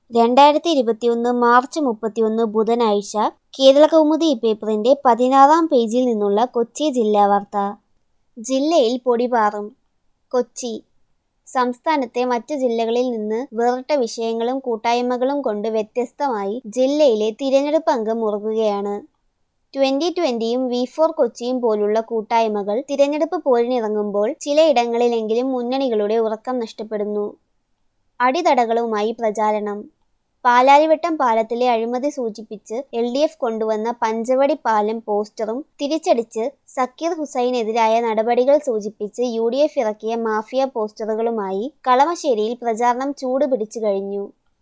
രണ്ടായിരത്തി ഇരുപത്തിയൊന്ന് മാർച്ച് മുപ്പത്തിയൊന്ന് ബുധനാഴ്ച കേരളകൗമുദി പേപ്പറിന്റെ പതിനാറാം പേജിൽ നിന്നുള്ള കൊച്ചി ജില്ലാ വാർത്ത ജില്ലയിൽ പൊടിപാറും കൊച്ചി സംസ്ഥാനത്തെ മറ്റ് ജില്ലകളിൽ നിന്ന് വേറിട്ട വിഷയങ്ങളും കൂട്ടായ്മകളും കൊണ്ട് വ്യത്യസ്തമായി ജില്ലയിലെ തിരഞ്ഞെടുപ്പ് അംഗം മുറുകുകയാണ് ട്വന്റി ട്വന്റിയും വി ഫോർ കൊച്ചിയും പോലുള്ള കൂട്ടായ്മകൾ തിരഞ്ഞെടുപ്പ് പോരിനിറങ്ങുമ്പോൾ ചിലയിടങ്ങളിലെങ്കിലും മുന്നണികളുടെ ഉറക്കം നഷ്ടപ്പെടുന്നു അടിതടകളുമായി പ്രചാരണം പാലാരിവട്ടം പാലത്തിലെ അഴിമതി സൂചിപ്പിച്ച് എൽ ഡി എഫ് കൊണ്ടുവന്ന പഞ്ചവടി പാലം പോസ്റ്ററും തിരിച്ചടിച്ച് സക്കീർ ഹുസൈനെതിരായ നടപടികൾ സൂചിപ്പിച്ച് യു ഡി എഫ് ഇറക്കിയ മാഫിയ പോസ്റ്ററുകളുമായി കളമശ്ശേരിയിൽ പ്രചാരണം ചൂടുപിടിച്ചു കഴിഞ്ഞു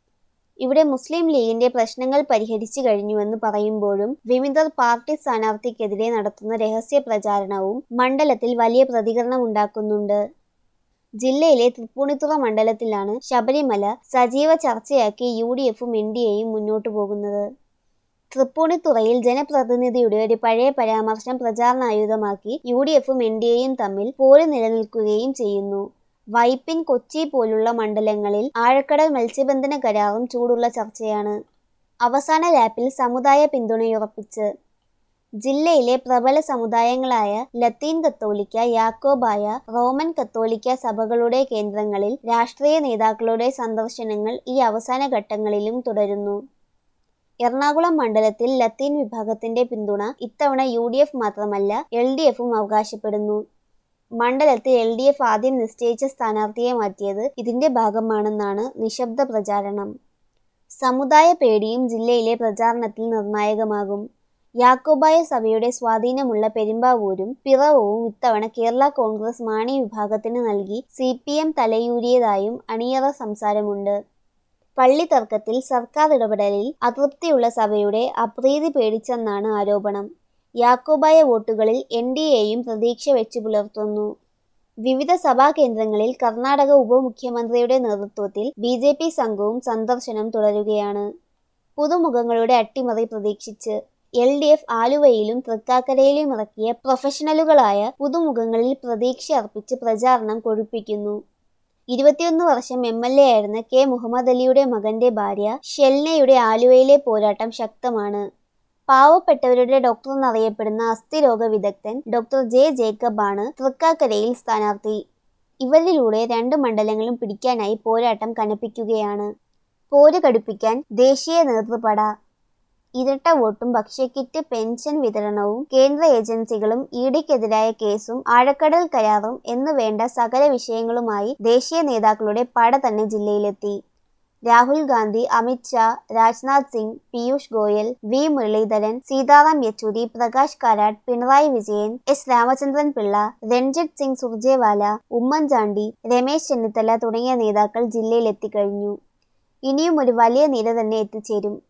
ഇവിടെ മുസ്ലിം ലീഗിന്റെ പ്രശ്നങ്ങൾ പരിഹരിച്ചു കഴിഞ്ഞുവെന്ന് പറയുമ്പോഴും വിമിതർ പാർട്ടി സ്ഥാനാർത്ഥിക്കെതിരെ നടത്തുന്ന രഹസ്യ പ്രചാരണവും മണ്ഡലത്തിൽ വലിയ പ്രതികരണമുണ്ടാക്കുന്നുണ്ട് ജില്ലയിലെ തൃപ്പൂണിത്തുറ മണ്ഡലത്തിലാണ് ശബരിമല സജീവ ചർച്ചയാക്കി യു ഡി എഫും എൻ ഡി എയും മുന്നോട്ടു പോകുന്നത് തൃപ്പൂണിത്തുറയിൽ ജനപ്രതിനിധിയുടെ ഒരു പഴയ പരാമർശം പ്രചാരണായുധമാക്കി യു ഡി എഫും എൻ ഡി എയും തമ്മിൽ പോര് നിലനിൽക്കുകയും ചെയ്യുന്നു വൈപ്പിൻ കൊച്ചി പോലുള്ള മണ്ഡലങ്ങളിൽ ആഴക്കടൽ മത്സ്യബന്ധന കരാറും ചൂടുള്ള ചർച്ചയാണ് അവസാന ലാപ്പിൽ സമുദായ പിന്തുണയുറപ്പിച്ച് ജില്ലയിലെ പ്രബല സമുദായങ്ങളായ ലത്തീൻ കത്തോലിക്ക യാക്കോബായ റോമൻ കത്തോലിക്ക സഭകളുടെ കേന്ദ്രങ്ങളിൽ രാഷ്ട്രീയ നേതാക്കളുടെ സന്ദർശനങ്ങൾ ഈ അവസാന ഘട്ടങ്ങളിലും തുടരുന്നു എറണാകുളം മണ്ഡലത്തിൽ ലത്തീൻ വിഭാഗത്തിന്റെ പിന്തുണ ഇത്തവണ യു ഡി എഫ് മാത്രമല്ല എൽ ഡി എഫും അവകാശപ്പെടുന്നു മണ്ഡലത്തിൽ എൽ ഡി എഫ് ആദ്യം നിശ്ചയിച്ച സ്ഥാനാർത്ഥിയെ മാറ്റിയത് ഇതിന്റെ ഭാഗമാണെന്നാണ് നിശബ്ദ പ്രചാരണം സമുദായ പേടിയും ജില്ലയിലെ പ്രചാരണത്തിൽ നിർണായകമാകും യാക്കോബായ സഭയുടെ സ്വാധീനമുള്ള പെരുമ്പാവൂരും പിറവവും ഇത്തവണ കേരള കോൺഗ്രസ് മാണി വിഭാഗത്തിന് നൽകി സി പി എം തലയൂരിയതായും അണിയറ സംസാരമുണ്ട് പള്ളി തർക്കത്തിൽ സർക്കാർ ഇടപെടലിൽ അതൃപ്തിയുള്ള സഭയുടെ അപ്രീതി പേടിച്ചെന്നാണ് ആരോപണം യാക്കോബായ വോട്ടുകളിൽ എൻ ഡി എയും പ്രതീക്ഷ വെച്ചു പുലർത്തുന്നു വിവിധ സഭാ കേന്ദ്രങ്ങളിൽ കർണാടക ഉപമുഖ്യമന്ത്രിയുടെ നേതൃത്വത്തിൽ ബി ജെ പി സംഘവും സന്ദർശനം തുടരുകയാണ് പുതുമുഖങ്ങളുടെ അട്ടിമറി പ്രതീക്ഷിച്ച് എൽ ഡി എഫ് ആലുവയിലും തൃക്കാക്കരയിലും ഇറക്കിയ പ്രൊഫഷണലുകളായ പുതുമുഖങ്ങളിൽ പ്രതീക്ഷ അർപ്പിച്ച് പ്രചാരണം കൊഴുപ്പിക്കുന്നു ഇരുപത്തിയൊന്ന് വർഷം എം എൽ എ ആയിരുന്ന കെ മുഹമ്മദ് അലിയുടെ മകന്റെ ഭാര്യ ഷെൽനയുടെ ആലുവയിലെ പോരാട്ടം ശക്തമാണ് പാവപ്പെട്ടവരുടെ ഡോക്ടർ എന്നറിയപ്പെടുന്ന അസ്ഥിരോഗ വിദഗ്ധൻ ഡോക്ടർ ജെ ജേക്കബ് ആണ് തൃക്കാക്കരയിൽ സ്ഥാനാർത്ഥി ഇവരിലൂടെ രണ്ട് മണ്ഡലങ്ങളും പിടിക്കാനായി പോരാട്ടം കനപ്പിക്കുകയാണ് പോര് കടുപ്പിക്കാൻ ദേശീയ നേതൃപട ഇരട്ട വോട്ടും ഭക്ഷ്യക്കിറ്റ് പെൻഷൻ വിതരണവും കേന്ദ്ര ഏജൻസികളും ഇഡിക്കെതിരായ കേസും ആഴക്കടൽ കരാറും എന്നു വേണ്ട സകല വിഷയങ്ങളുമായി ദേശീയ നേതാക്കളുടെ പട തന്നെ ജില്ലയിലെത്തി രാഹുൽ ഗാന്ധി അമിത് ഷാ രാജ്നാഥ് സിംഗ് പീയൂഷ് ഗോയൽ വി മുരളീധരൻ സീതാറാം യെച്ചൂരി പ്രകാശ് കാരാട്ട് പിണറായി വിജയൻ എസ് രാമചന്ദ്രൻ പിള്ള രൺജിത് സിംഗ് സുർജേവാല ഉമ്മൻചാണ്ടി രമേശ് ചെന്നിത്തല തുടങ്ങിയ നേതാക്കൾ ജില്ലയിലെത്തിക്കഴിഞ്ഞു ഇനിയും ഒരു വലിയ നിര തന്നെ എത്തിച്ചേരും